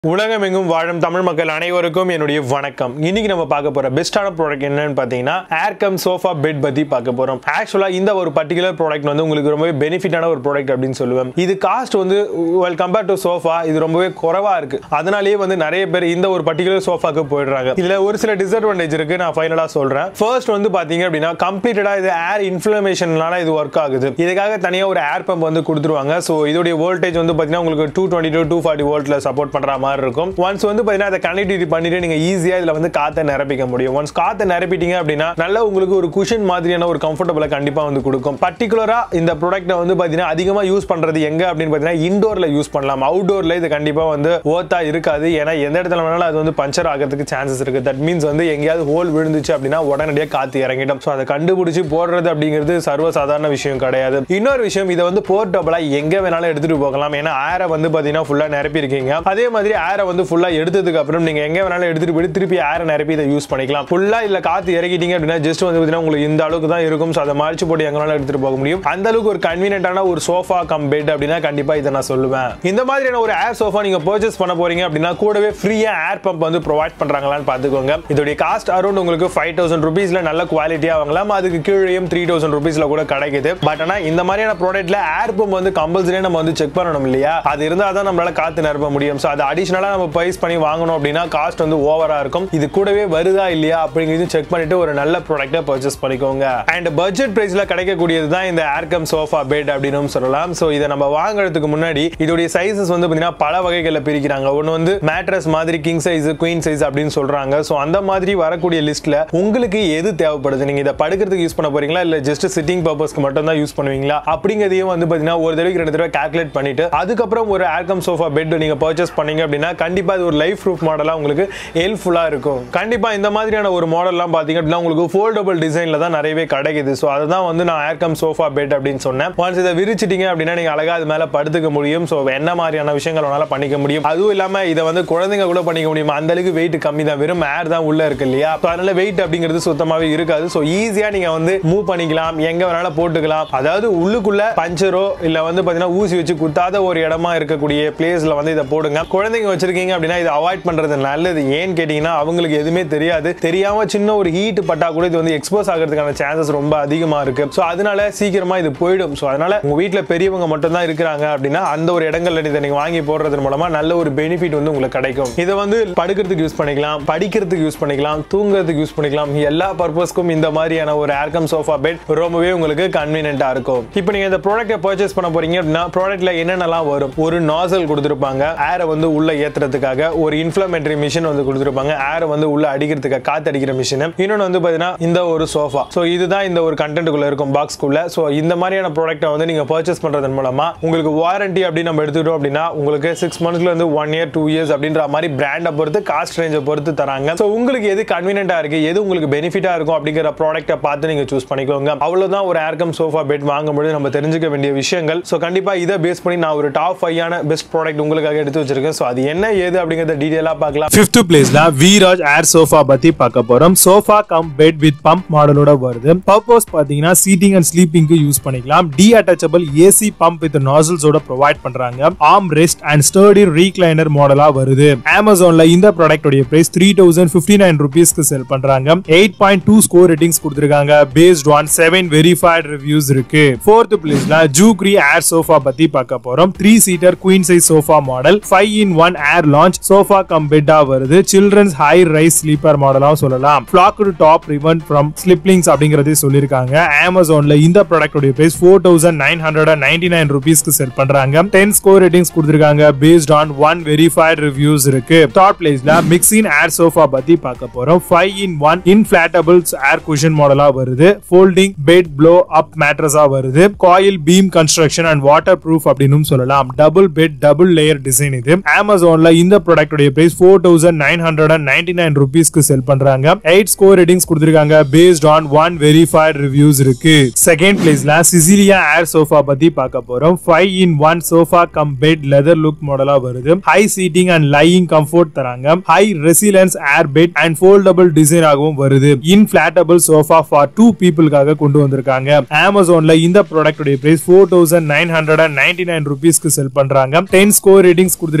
உலகமெங்கும் வாழும் தமிழ் மக்கள் அனைவருக்கும் என்னுடைய வணக்கம் இன்னைக்கு நம்ம பார்க்க போற பெஸ்டான ப்ராடக்ட் என்னன்னு பார்த்தீங்கன்னா ஏர்கம் சோஃபா பெட் பத்தி பார்க்க போறோம் ஆக்சுவலா இந்த ஒரு பர்டிகுலர் ப்ராடக்ட் வந்து உங்களுக்கு ரொம்பவே பெனிஃபிட்டான ஒரு ப்ராடக்ட் அப்படின்னு சொல்லுவேன் இது காஸ்ட் வந்து வெல் கம்பேர் டு சோஃபா இது ரொம்பவே குறைவா இருக்கு அதனாலேயே வந்து நிறைய பேர் இந்த ஒரு பர்டிகுலர் சோஃபாக்கு போயிடுறாங்க இதுல ஒரு சில டிஸ்அட்வான்டேஜ் இருக்கு நான் ஃபைனலா சொல்றேன் ஃபர்ஸ்ட் வந்து பாத்தீங்க அப்படின்னா கம்ப்ளீட்டடா இது ஏர் இன்ஃபிளமேஷன்னால இது ஒர்க் ஆகுது இதுக்காக தனியா ஒரு ஏர் பம்ப் வந்து கொடுத்துருவாங்க ஸோ இதோடைய வோல்டேஜ் வந்து பாத்தீங்கன்னா உங்களுக்கு two twenty two two forty வோல்ட்ல சப்போர்ட் பண்ற மாதிரி இருக்கும் ஒன்ஸ் வந்து பாத்தீங்கன்னா அதை கனெக்டிவிட்டி பண்ணிட்டு நீங்க ஈஸியா இதுல வந்து காத்தை நிரப்பிக்க முடியும் ஒன்ஸ் காத்தை நிரப்பிட்டீங்க அப்படின்னா நல்லா உங்களுக்கு ஒரு குஷன் மாதிரியான ஒரு கம்ஃபர்டபுளை கண்டிப்பா வந்து கொடுக்கும் பர்டிகுலரா இந்த ப்ராடக்ட்டை வந்து பாத்தீங்கன்னா அதிகமா யூஸ் பண்றது எங்க அப்படின்னு பாத்தீங்கன்னா இண்டோர்ல யூஸ் பண்ணலாம் அவுட்டோர்ல இது கண்டிப்பா வந்து ஓத்தா இருக்காது ஏன்னா எந்த இடத்துல வேணாலும் அது வந்து பஞ்சர் ஆகிறதுக்கு சான்சஸ் இருக்கு தட் மீன்ஸ் வந்து எங்கேயாவது ஹோல் விழுந்துச்சு அப்படின்னா உடனடியாக காத்து இறங்கிடும் ஸோ அதை கண்டுபிடிச்சு போடுறது அப்படிங்கிறது சர்வசாதாரண விஷயம் கிடையாது இன்னொரு விஷயம் இதை வந்து போர்ட்டபிளா எங்க வேணாலும் எடுத்துட்டு போகலாம் ஏன்னா ஏரை வந்து பாத்தீங்கன்னா ஃபுல்லா நிரப்பி இருக்கீங்க அதே மாதிரி ஏரை வந்து ஃபுல்லா எடுத்ததுக்கு அப்புறம் நீங்க எங்க வேணாலும் எடுத்துட்டு போயிட்டு திருப்பி ஏரை நிரப்பி இதை யூஸ் பண்ணிக்கலாம் ஃபுல்லா இல்ல காத்து இறக்கிட்டீங்க அப்படின்னா ஜஸ்ட் வந்து பாத்தீங்கன்னா உங்களுக்கு இந்த அளவுக்கு தான் இருக்கும் ஸோ அதை மாறிச்சு போட்டு எங்க வேணாலும் எடுத்துட்டு போக முடியும் அந்த அளவுக்கு ஒரு கன்வீனியன்டான ஒரு சோஃபா கம் பெட் அப்படின்னா கண்டிப்பா இதை நான் சொல்லுவேன் இந்த மாதிரியான ஒரு ஏர் சோஃபா நீங்க பர்ச்சேஸ் பண்ண போறீங்க அப்படின்னா கூடவே ஃப்ரீயா ஏர் பம்ப் வந்து ப்ரொவைட் பண்றாங்களான்னு பாத்துக்கோங்க இதோடைய காஸ்ட் அரௌண்ட் உங்களுக்கு ஃபைவ் தௌசண்ட் ருபீஸ்ல நல்ல குவாலிட்டியா வாங்கலாம் அதுக்கு கீழேயும் த்ரீ தௌசண்ட் ருபீஸ்ல கூட கிடைக்குது பட் ஆனா இந்த மாதிரியான ப்ராடக்ட்ல ஏர் பம்ப் வந்து கம்பல்சரியா நம்ம வந்து செக் பண்ணணும் இல்லையா அது இருந்தா தான் நம்மளால காத்து நிரப்ப முடியும் ஸோ அது அடிஷனலா நம்ம பைஸ் பண்ணி வாங்கணும் அப்படின்னா காஸ்ட் வந்து ஓவரா இருக்கும் இது கூடவே வருதா இல்லையா அப்படிங்கிறது செக் பண்ணிட்டு ஒரு நல்ல ப்ராடக்ட்டை பர்ச்சேஸ் பண்ணிக்கோங்க அண்ட் பட்ஜெட் பிரைஸ்ல கிடைக்கக்கூடியது தான் இந்த ஏர்கம் சோஃபா பெட் அப்படின்னு சொல்லலாம் ஸோ இதை நம்ம வாங்குறதுக்கு முன்னாடி இதோடைய சைஸஸ் வந்து பார்த்தீங்கன்னா பல வகைகளில் பிரிக்கிறாங்க ஒன்று வந்து மேட்ரஸ் மாதிரி கிங் சைஸ் குயின் சைஸ் அப்படின்னு சொல்றாங்க ஸோ அந்த மாதிரி வரக்கூடிய லிஸ்ட்ல உங்களுக்கு எது தேவைப்படுது நீங்க இதை படுக்கிறதுக்கு யூஸ் பண்ண போறீங்களா இல்ல ஜஸ்ட் சிட்டிங் பர்பஸ்க்கு மட்டும் தான் யூஸ் பண்ணுவீங்களா அப்படிங்கிறதையும் வந்து பார்த்தீங்கன்னா ஒரு தடவைக்கு ரெண்டு தடவை கால்குலேட் பண்ணிட்டு அதுக்கப்புறம் ஒரு ஏர்கம் சோஃபா பெட் நீங்க பர்ச்சேஸ் பண்ணீங்க அப்படின்னா கண்டிப்பா அது ஒரு லைஃப் ப்ரூஃப் மாடலா உங்களுக்கு ஹெல்ப்ஃபுல்லா இருக்கும் கண்டிப்பா இந்த மாதிரியான ஒரு மாடல்லாம் பாத்தீங்க அப்படின்னா உங்களுக்கு ஃபோல்டபுள் டிசைன்ல தான் நிறையவே கிடைக்குது ஸோ அதை தான் வந்து நான் ஏர்கம் சோஃபா பெட் அப்படின்னு சொன்னேன் ஒன்ஸ் இதை விரிச்சிட்டீங்க அப்படின்னா நீங்க அழகா அது மேல படுத்துக்க முடியும் ஸோ என்ன மாதிரியான விஷயங்கள் வேணால பண்ணிக்க முடியும் அதுவும் இல்லாம இதை வந்து குழந்தைங்க கூட பண்ணிக்க முடியும் அந்த அளவுக்கு வெயிட் கம்மி தான் வெறும் ஏர் தான் உள்ள இருக்கு இல்லையா ஸோ அதனால வெயிட் அப்படிங்கிறது சுத்தமாவே இருக்காது ஸோ ஈஸியா நீங்க வந்து மூவ் பண்ணிக்கலாம் எங்க வேணாலும் போட்டுக்கலாம் அதாவது உள்ளுக்குள்ள பஞ்சரோ இல்ல வந்து பாத்தீங்கன்னா ஊசி வச்சு குத்தாத ஒரு இடமா இருக்கக்கூடிய பிளேஸ்ல வந்து இதை போடுங்க குழந்தைங்க வச்சிருக்கீங்க அப்படின்னா இதை அவாய்ட் பண்றது நல்லது ஏன்னு கேட்டீங்கன்னா அவங்களுக்கு எதுவுமே தெரியாது தெரியாம சின்ன ஒரு ஹீட் பட்டா கூட இது வந்து எக்ஸ்போஸ் ஆகிறதுக்கான சான்சஸ் ரொம்ப அதிகமா இருக்கு ஸோ அதனால சீக்கிரமா இது போயிடும் ஸோ அதனால உங்க வீட்டில் பெரியவங்க மட்டும் தான் இருக்கிறாங்க அப்படின்னா அந்த ஒரு இடங்கள்ல இதை நீங்க வாங்கி போடுறது மூலமா நல்ல ஒரு பெனிஃபிட் வந்து உங்களுக்கு கிடைக்கும் இதை வந்து படுக்கிறதுக்கு யூஸ் பண்ணிக்கலாம் படிக்கிறதுக்கு யூஸ் பண்ணிக்கலாம் தூங்குறதுக்கு யூஸ் பண்ணிக்கலாம் எல்லா பர்பஸ்க்கும் இந்த மாதிரியான ஒரு ஏர்கம் சோஃபா பெட் ரொம்பவே உங்களுக்கு கன்வீனியன்டா இருக்கும் இப்போ நீங்க இந்த ப்ராடக்ட்டை பர்ச்சேஸ் பண்ண போறீங்க அப்படின்னா ப்ராடக்ட்ல என்னென்னலாம் வரும் ஒரு நாசல் கொடுத்துருப்பாங்க ஏரை வந்து உள்ள ஏத்துறதுக்காக ஒரு இன்ஃபிளமேட்டரி மிஷின் வந்து கொடுத்துருப்பாங்க ஏரை வந்து உள்ள அடிக்கிறதுக்காக காத்து அடிக்கிற மிஷின் இன்னொன்று வந்து பார்த்தீங்கன்னா இந்த ஒரு சோஃபா ஸோ இதுதான் இந்த ஒரு கண்டென்ட்டுக்குள்ள இருக்கும் பாக்ஸ்க்குள்ள ஸோ இந்த மாதிரியான ப்ராடக்ட்டை வந்து நீங்க பர்ச்சேஸ் பண்றதன் மூலமா உங்களுக்கு வாரண்டி அப்படின்னு நம்ம எடுத்துக்கிட்டோம் அப்படின்னா உங்களுக்கு சிக்ஸ் மந்த்ஸ்ல இருந்து ஒன் இயர் டூ இயர்ஸ் அப்படின்ற மாதிரி பிராண்டை பொறுத்து காஸ்ட் ரேஞ்சை பொறுத்து தராங்க ஸோ உங்களுக்கு எது கன்வீனியன்டா இருக்கு எது உங்களுக்கு பெனிஃபிட்டா இருக்கும் அப்படிங்கிற ப்ராடக்ட்டை பார்த்து நீங்க சூஸ் பண்ணிக்கோங்க அவ்வளவுதான் ஒரு ஏர்கம் சோஃபா பெட் வாங்கும்போது நம்ம தெரிஞ்சுக்க வேண்டிய விஷயங்கள் ஸோ கண்டிப்பா இதை பேஸ் பண்ணி நான் ஒரு டாப் ஃபைவான பெஸ்ட் ப்ராடக்ட் உங்களுக்காக எடுத்து வச்சிருக்கேன் ஸோ அது என்ன ஏது அப்படிங்கறத டீடைலா பார்க்கலாம் ஃபிஃப்த் பிளேஸ்ல வீராஜ் ஏர் சோஃபா பத்தி பார்க்க போறோம் sofa cum bed with pump மாடலோட வருது பர்பஸ் பாத்தீங்கன்னா சீட்டிங் அண்ட் ஸ்லீப்பிங்க்கு யூஸ் பண்ணிக்கலாம் detachable AC pump with நாசல்ஸோட ப்ரொவைட் பண்றாங்க arm rest and sturdy recliner மாடலா வருது அமேசான்ல இந்த ப்ராடக்ட் உடைய price three thousand fifty nine ருபீஸ்க்கு செல் பண்றாங்க eight point two score ratings கொடுத்துருக்காங்க based on seven verified reviews இருக்கு ஃபோர்த் பிளேஸ்ல ஜூக்ரி ஏர் சோஃபா பத்தி பார்க்க போறோம் three seater queen size sofa model five in one air lounge sofa cum பெட்டா வருது சில்ட்ரன்ஸ் ஹை ரைஸ் ஸ்லீப்பர் மாடலா சொல்லலாம் ஃபிளாக்டு டாப் ரிவன் ஃப்ரம் ஸ்லிப்லிங்ஸ் அப்படிங்கறதே சொல்லிருக்காங்க அமேசான்ல இந்த ப்ராடக்ட் உடைய price four thousand nine hundred ninety nine ருபீஸ்க்கு செல் பண்றாங்க டென் ஸ்கோர் ரேட்டிங்ஸ் கொடுத்துருக்காங்க based on one verified reviews இருக்கு டாப் பிளேஸ்ல மிக்சின் ஏர் சோஃபா பத்தி பார்க்க போறோம் five in one inflatables air cushion மாடலா வருது ஃபோல்டிங் பெட் ப்ளோ அப் மேட்ரஸா வருது coil beam construction and waterproof அப்படின்னு சொல்லலாம் double bed double layer design இது அமேசான்ல இந்த ப்ராடக்ட் உடைய price four thousand nine hundred and ninety nine ருபீஸ்க்கு செல் பண்றாங்க எயிட் ஸ்கோர் ரேட்டிங்ஸ் கொடுத்துருக்காங்க based on one verified reviews இருக்கு செகண்ட் பிளேஸ்ல சிசிலியா ஏர் சோஃபா பத்தி பார்க்க போறோம் five in one sofa cum bed leather look மாடலா வருது high seating and lying comfort தராங்க high resilience air bed and foldable design ஆகவும் வருது இன்ஃபிளாட்டபிள் சோஃபா ஃபார் டூ பீப்புளுக்காக கொண்டு வந்திருக்காங்க அமேசான்ல இந்த ப்ராடக்ட் உடைய price four thousand nine hundred and ninety nine ருபீஸ்க்கு செல் பண்றாங்க டென் ஸ்கோர் ரேட்டிங்ஸ் கொடுத்துருக்காங்க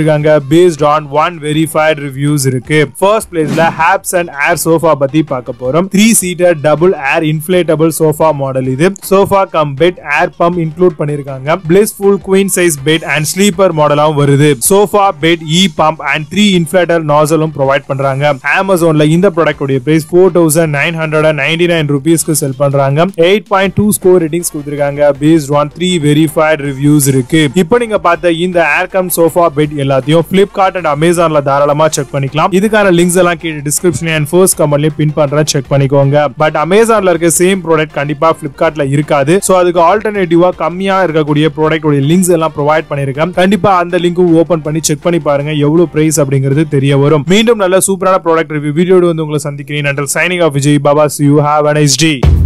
based on one verified reviews இருக்கு ஃபர்ஸ்ட் பிளேஸ்ல ஹாப்ஸ் அண்ட் ஏர் சோஃபா பத்தி பார்க்க போறோம் three seater double air inflatable sofa model இது sofa cum bed air pump include பண்ணிருக்காங்க blissful queen size bed and sleeper மாடலாவும் வருது sofa bed E pump and three inflator நாசலும் provide பண்றாங்க அமேசான்ல இந்த ப்ராடக்ட் உடைய price four thousand nine hundred and ninety nine ருபீஸ்க்கு செல் பண்றாங்க eight point two score ratings கொடுத்துருக்காங்க based on three verified reviews இருக்கு இப்போ நீங்க பார்த்த இந்த ஏர்கம் சோஃபா பெட் எல்லாத்தையும் பிளிப்கார்ட் அண்ட் அமேசான்ல தாராளமா செக் பண்ணிக்கலாம் இதுக்கான லிங்க்ஸ் எல்லாம் கீழே டிஸ்கிரிப்ஷன் அண்ட் ஃபர்ஸ்ட் கமெண்ட்லயும் பின் பண்றேன் செக் பண்ணிக்கோங்க பட் அமேசான்ல இருக்க சேம் ப்ராடக்ட் கண்டிப்பா பிளிப்கார்ட்ல இருக்காது சோ அதுக்கு ஆல்டர்னேட்டிவா கம்மியா இருக்கக்கூடிய ப்ராடக்ட் உடைய லிங்க்ஸ் எல்லாம் ப்ரொவைட் பண்ணிருக்கேன் கண்டிப்பா அந்த லிங்க்கும் ஓபன் பண்ணி செக் பண்ணி பாருங்க எவ்வளவு பிரைஸ் அப்படிங்கிறது தெரிய வரும் மீண்டும் நல்ல சூப்பரான ப்ராடக்ட் ரிவ்யூ வீடியோடு வந்து உங்களை சந்திக்கிறேன் until signing off Vijay Baba you have a nice day